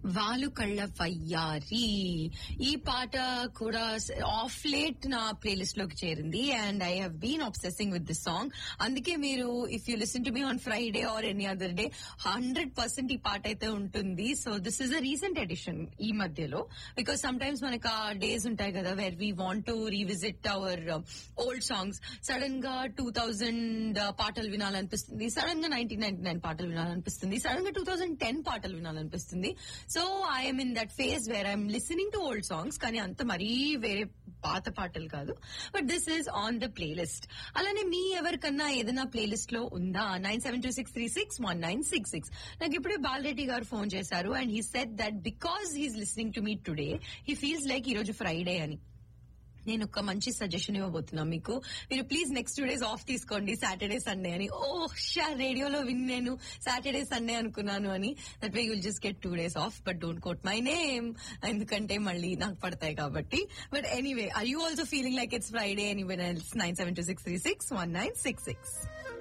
వాలు కళ్ళ వయ్యారి ఈ పాట కూడా ఆఫ్ లేట్ నా ప్లేలిస్ట్ లోకి చేరింది and I have been obsessing with this song అందుకే మీరు if you listen to me on Friday or any other day hundred percent ఈ పాట అయితే ఉంటుంది so this is a recent edition ఈ మధ్యలో బికాస్ సమ్ టైమ్స్ మనకు ఆ డేస్ ఉంటాయి కదా where we want to revisit our old songs sudden గా టూ థౌజండ్ పాటలు వినాలనిపిస్తుంది సడన్ గా నైన్టీన్ నైన్టీ నైన్ పాటలు వినాలనిపిస్తుంది సడన్ గా టూ థౌజండ్ టెన్ పాటలు వినాలనిపిస్తుంది so I'm in that phase where I'm listening to old songs కానీ అంత మరీ వేరే పాత పాటలు కాదు but this is on the playlist అలానే మీ ఎవరికన్నా ఏదైనా ప్లేలిస్ట్ లో ఉందా nine seven two six three six one nine six six నాకు ఇప్పుడే బాలరెడ్డి గారు ఫోన్ చేశారు and he said that because he's listening to me today he feels like ఈ రోజు ఫ్రైడే అని నేను ఒక మంచి సజెషన్ ఇవ్వబోతున్నా మీకు మీరు please next two days off తీసుకోండి సాటర్డే సండే అని ఓ షా రేడియోలో విన్ నేను సాటర్డే సండే అనుకున్నాను అని that way you'll just get two days off but don't quote my name ఎందుకంటే మళ్ళీ నాకు పడతాయి కాబట్టి but anyway I you also feeling like it's Friday anyway nine seven two six three six one nine six six